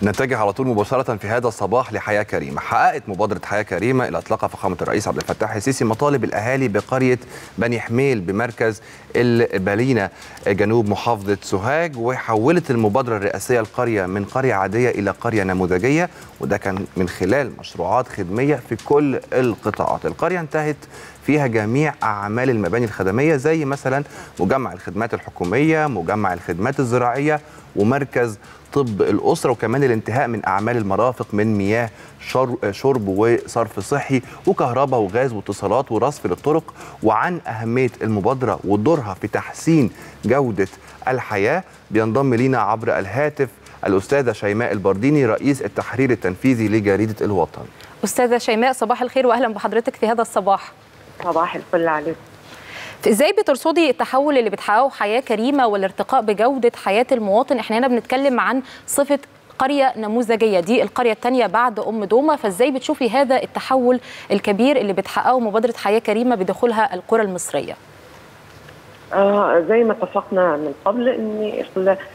نتجه على طول مباشرة في هذا الصباح لحياة كريمة حققت مبادرة حياة كريمة إلى إطلاق فخامة الرئيس عبد الفتاح السيسي مطالب الأهالي بقرية بني حميل بمركز البالينة جنوب محافظة سوهاج وحولت المبادرة الرئاسية القرية من قرية عادية إلى قرية نموذجية وده كان من خلال مشروعات خدمية في كل القطاعات القرية انتهت فيها جميع أعمال المباني الخدمية زي مثلا مجمع الخدمات الحكومية مجمع الخدمات الزراعية ومركز طب الأسرة وكمان الانتهاء من أعمال المرافق من مياه شرب وصرف صحي وكهرباء وغاز واتصالات ورصف للطرق وعن أهمية المبادرة ودورها في تحسين جودة الحياة بينضم لينا عبر الهاتف الأستاذة شيماء البرديني رئيس التحرير التنفيذي لجريدة الوطن أستاذة شيماء صباح الخير وأهلا بحضرتك في هذا الصباح صباح الفل عليكم ازاي بترصدي التحول اللي بتحققه حياه كريمه والارتقاء بجوده حياه المواطن احنا هنا بنتكلم عن صفه قريه نموذجيه دي القريه الثانيه بعد ام دومه فازاي بتشوفي هذا التحول الكبير اللي بتحققه مبادره حياه كريمه بدخولها القرى المصريه آه زي ما اتفقنا من قبل ان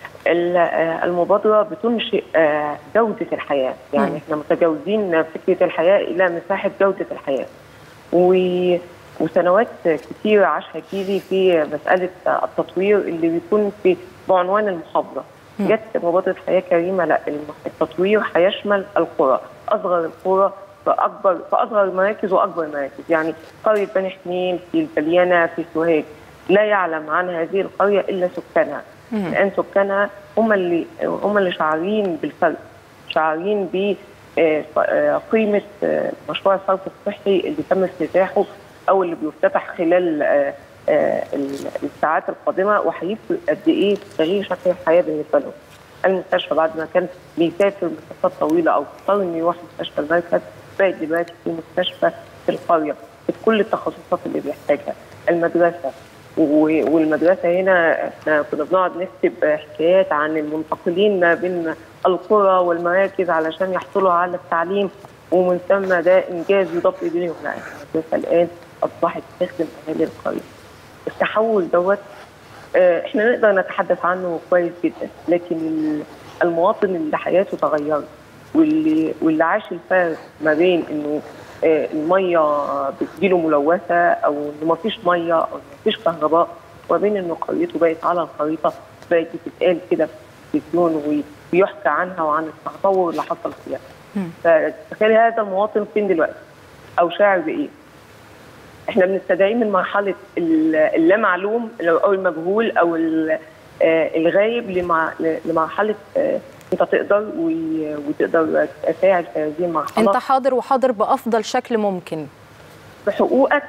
المبادره بتنشئ جوده الحياه يعني م. احنا متجاوزين فكره الحياه الى مساحه جوده الحياه و وسنوات كتيرة عاشها جيلي في مسألة التطوير اللي بيكون في بعنوان المحافظة جت مبادرة حياة كريمة لا التطوير هيشمل القرى أصغر القرى فأكبر فأصغر المراكز وأكبر المراكز يعني قرية بني حميل في البليانة في سوهاج لا يعلم عن هذه القرية إلا سكانها الآن سكانها هم اللي هم اللي شعارين بالفرق شعارين ب قيمة مشروع الصرف الصحي اللي تم افتتاحه او اللي بيفتتح خلال آآ آآ الساعات القادمه وهيفرق قد ايه في تغيير شكل الحياه بالنسبه لهم. المستشفى بعد ما كان بيسافر مسافات طويله او اضطر انه يروح مستشفى المركز بقت دلوقتي في مستشفى في القريه في كل التخصصات اللي بيحتاجها. المدرسه والمدرسه هنا احنا كنا بنقعد نكتب حكايات عن المنتقلين ما بين القرى والمراكز علشان يحصلوا على التعليم ومن ثم ده انجاز يضاف اليهم لا المدرسه الان اصبحت تخدم اهالي القريه. التحول دوت اه احنا نقدر نتحدث عنه كويس جدا لكن المواطن اللي حياته تغيرت واللي واللي عاش الفرق ما بين انه اه الميه بتجيله ملوثه او انه ما فيش ميه او ما فيش كهرباء وما بين انه قريته بقت على الخريطه بقت بتتقال كده في التلفزيون ويحكى عنها وعن التطور اللي حصل فيها. فتخيل هذا المواطن فين دلوقتي؟ او شاعر بايه؟ احنا بنستدعيه من مرحله اللا معلوم او المجهول او الغايب لمرحله انت تقدر وتقدر تساعد في هذه المرحله انت حاضر وحاضر بافضل شكل ممكن بحقوقك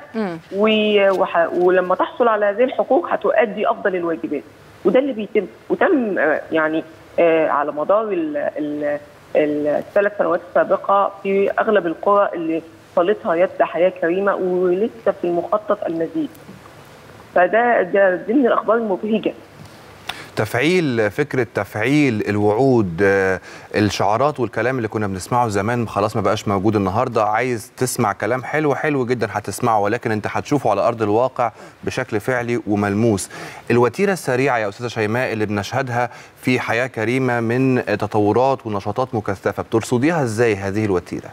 ولما تحصل على هذه الحقوق هتؤدي افضل الواجبات وده اللي بيتم وتم يعني على مدار الثلاث سنوات السابقه في اغلب القرى اللي وصلتها يد حياه كريمه ولسه في المخطط المزيد. فده ده ضمن الاخبار المبهجه. تفعيل فكره تفعيل الوعود الشعارات والكلام اللي كنا بنسمعه زمان خلاص ما بقاش موجود النهارده عايز تسمع كلام حلو حلو جدا هتسمعه ولكن انت هتشوفه على ارض الواقع بشكل فعلي وملموس الوتيره السريعه يا استاذه شيماء اللي بنشهدها في حياه كريمه من تطورات ونشاطات مكثفه بترصديها ازاي هذه الوتيره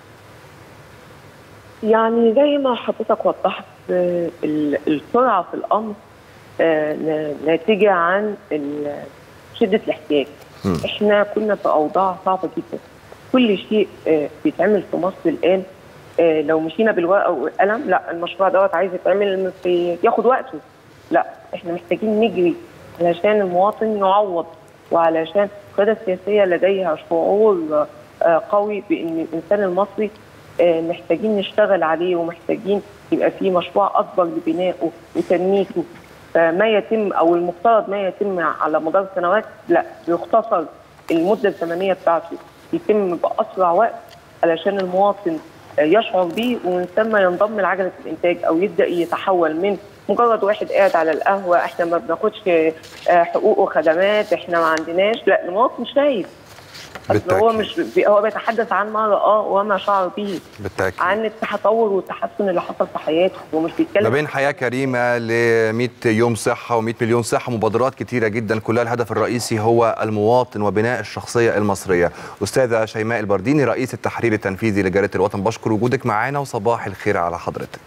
يعني زي ما حضرتك وضحت السرعه في الامر ناتجه عن شده الاحتياج. احنا كنا في اوضاع صعبه جدا. كل شيء بيتعمل في مصر الان لو مشينا بالورقه والقلم لا المشروع دوت عايز يتعمل في ياخد وقته. لا احنا محتاجين نجري علشان المواطن يعوض وعلشان القياده السياسيه لديها شعور قوي بان الانسان المصري محتاجين نشتغل عليه ومحتاجين يبقى في مشروع اكبر لبنائه وتنميته فما يتم او المفترض ما يتم على مدار سنوات لا يختصر المده الزمنيه بتاعته يتم باسرع وقت علشان المواطن يشعر بيه ومن ثم ينضم لعجله الانتاج او يبدا يتحول من مجرد واحد قاعد على القهوه احنا ما بناخدش حقوق وخدمات احنا ما عندناش لا المواطن شايف أصل هو بالتأكيد. مش بي هو بيتحدث عن ما رآه وما شعر به بالتاكيد عن التطور والتحسن اللي حصل في حياته هو مش ما بيتكلم بين حياه كريمه ل 100 يوم صحه و100 مليون صحه مبادرات كتيره جدا كلها الهدف الرئيسي هو المواطن وبناء الشخصيه المصريه استاذه شيماء البرديني رئيس التحرير التنفيذي لجريده الوطن بشكر وجودك معانا وصباح الخير على حضرتك